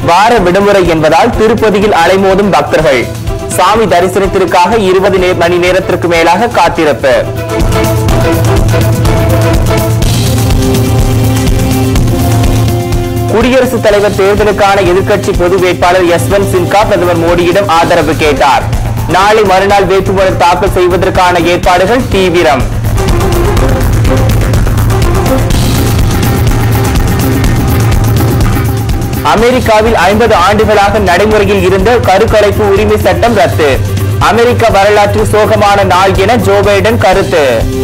வார விடுமுறை என்பதால் திருப்பதியில் அலைமோதும் பக்தர்கள் சாமி தரிசனத்திற்காக இருபது மணி நேரத்திற்கு மேலாக காத்திருப்பு குடியரசுத் தலைவர் தேர்தலுக்கான எதிர்க்கட்சி பொது வேட்பாளர் யஸ்வந்த் சின்ஹா பிரதமர் மோடியிடம் ஆதரவு கேட்டார் நாளை மறுநாள் வேட்புமனு தாக்கல் செய்வதற்கான ஏற்பாடுகள் தீவிரம் அமெரிக்காவில் ஐம்பது ஆண்டுகளாக நடைமுறையில் இருந்த கருக்கலைப்பு உரிமை சட்டம் ரத்து அமெரிக்க வரலாற்றில் சோகமான நாள் என ஜோ பைடன் கருத்து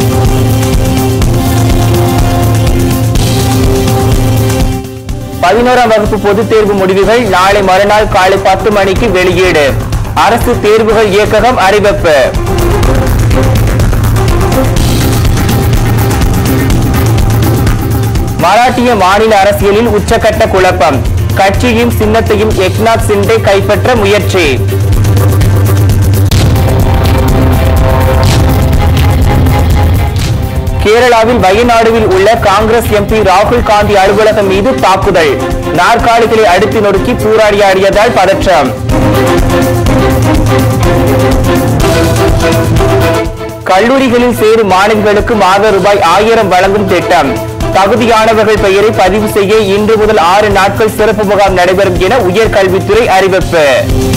பதினோராம் வகுப்பு பொதுத் தேர்வு முடிவுகள் நாளை மறுநாள் காலை பத்து மணிக்கு வெளியீடு அரசு தேர்வுகள் இயக்ககம் அறிவிப்பு மராட்டிய மாநில அரசியலில் உச்சக்கட்ட குழப்பம் கட்சியும் சின்னத்தையும் எக்நாத் சிண்டே கைப்பற்ற முயற்சி கேரளாவில் வயநாடுவில் உள்ள காங்கிரஸ் எம்பி ராகுல் காந்தி அலுவலகம் மீது தாக்குதல் நாற்காலிகளை அடித்து நொறுக்கி போராடியாடியதால் பதற்றம் கல்லூரிகளில் சேரும் மாணவிகளுக்கு மாத ரூபாய் ஆயிரம் வழங்கும் திட்டம் தகுதியானவர்கள் பெயரை பதிவு செய்ய இன்று முதல் ஆறு நாட்கள் சிறப்பு முகாம் நடைபெறும் என உயர்கல்வித்துறை அறிவிப்பு